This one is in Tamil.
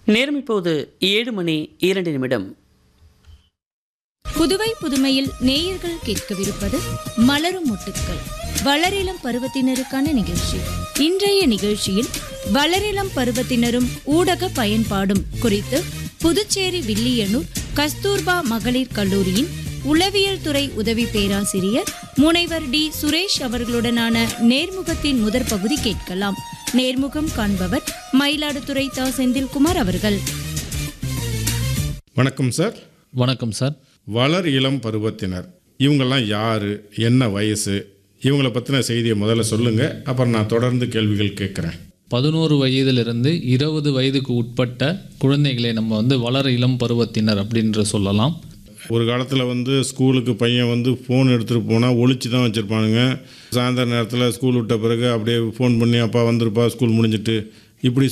நேரம் இப்போது ஏழு மணி இரண்டு நிமிடம் புதுவை புதுமையில் நேயர்கள் கேட்கவிருப்பது மலரும் முட்டுக்கள் வளரிளம் பருவத்தினருக்கான நிகழ்ச்சி இன்றைய நிகழ்ச்சியில் வளரிளம் பருவத்தினரும் ஊடக பயன்பாடும் குறித்து புதுச்சேரி வில்லியனூர் கஸ்தூர்பா மகளிர் கல்லூரியின் உளவியல் துறை உதவி பேராசிரியர் முனைவர் டி சுரேஷ் அவர்களுடனான நேர்முகத்தின் முதற் பகுதி கேட்கலாம் நேர்முகம் காண்பவர் மயிலாடுதுறை தா செந்தில்குமார் அவர்கள் வணக்கம் சார் வணக்கம் சார் வளர் இளம் பருவத்தினர் இவங்கெல்லாம் யார் என்ன வயசு இவங்கள பற்றின செய்தியை முதல்ல சொல்லுங்கள் அப்புறம் நான் தொடர்ந்து கேள்விகள் கேட்குறேன் பதினோரு வயதிலிருந்து இருபது வயதுக்கு உட்பட்ட குழந்தைகளை நம்ம வந்து வளர இளம் பருவத்தினர் அப்படின்ற சொல்லலாம் ஒரு காலத்தில் வந்து ஸ்கூலுக்கு பையன் வந்து ஃபோன் எடுத்துகிட்டு போனால் ஒளிச்சு தான் வச்சுருப்பானுங்க சாயந்தர நேரத்தில் ஸ்கூல் விட்ட பிறகு அப்படியே ஃபோன் பண்ணி அப்பா வந்திருப்பா ஸ்கூல் முடிஞ்சிட்டு இப்படி